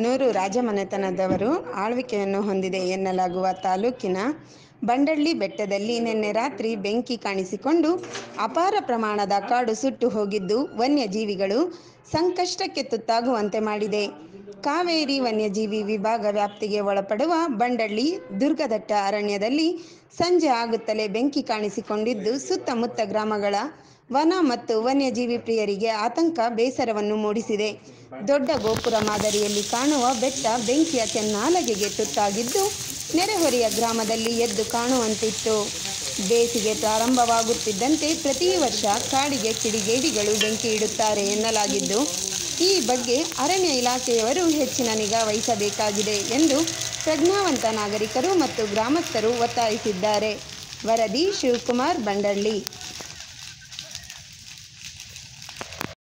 ಮುನ್ನೂರು ರಾಜಮನೆತನದವರು ಆಳ್ವಿಕೆಯನ್ನು ಹೊಂದಿದೆ ಎನ್ನಲಾಗುವ ತಾಲೂಕಿನ ಬಂಡಳ್ಳಿ ಬೆಟ್ಟದಲ್ಲಿ ನಿನ್ನೆ ರಾತ್ರಿ ಬೆಂಕಿ ಕಾಣಿಸಿಕೊಂಡು ಅಪಾರ ಪ್ರಮಾಣದ ಕಾಡು ಸುಟ್ಟು ಹೋಗಿದ್ದು ವನ್ಯಜೀವಿಗಳು ಸಂಕಷ್ಟಕ್ಕೆ ತುತ್ತಾಗುವಂತೆ ಮಾಡಿದೆ ಕಾವೇರಿ ವನ್ಯಜೀವಿ ವಿಭಾಗ ವ್ಯಾಪ್ತಿಗೆ ಒಳಪಡುವ ಬಂಡಳ್ಳಿ ದುರ್ಗದಟ್ಟ ಅರಣ್ಯದಲ್ಲಿ ಸಂಜೆ ಆಗುತ್ತಲೇ ಬೆಂಕಿ ಕಾಣಿಸಿಕೊಂಡಿದ್ದು ಸುತ್ತಮುತ್ತ ಗ್ರಾಮಗಳ ವನ ಮತ್ತು ವನ್ಯಜೀವಿ ಪ್ರಿಯರಿಗೆ ಆತಂಕ ಬೇಸರವನ್ನು ಮೂಡಿಸಿದೆ ದೊಡ್ಡ ಗೋಪುರ ಮಾದರಿಯಲ್ಲಿ ಕಾಣುವ ಬೆಟ್ಟ ಬೆಂಕಿಯ ಕೆನ್ನಾಲಗೆಗೆ ತುತ್ತಾಗಿದ್ದು ನೆರೆಹೊರೆಯ ಗ್ರಾಮದಲ್ಲಿ ಎದ್ದು ಕಾಣುವಂತಿತ್ತು ಬೇಸಿಗೆ ಪ್ರಾರಂಭವಾಗುತ್ತಿದ್ದಂತೆ ಪ್ರತಿ ವರ್ಷ ಕಾಡಿಗೆ ಕಿಡಿಗೇಡಿಗಳು ಬೆಂಕಿ ಇಡುತ್ತಾರೆ ಎನ್ನಲಾಗಿದ್ದು ಈ ಬಗ್ಗೆ ಅರಣ್ಯ ಇಲಾಖೆಯವರು ಹೆಚ್ಚಿನ ನಿಗಾ ವಹಿಸಬೇಕಾಗಿದೆ ಎಂದು ಪ್ರಜ್ಞಾವಂತ ನಾಗರಿಕರು ಮತ್ತು ಗ್ರಾಮಸ್ಥರು ಒತ್ತಾಯಿಸಿದ್ದಾರೆ ವರದಿ ಶಿವಕುಮಾರ್ ಬಂಡಳ್ಳಿ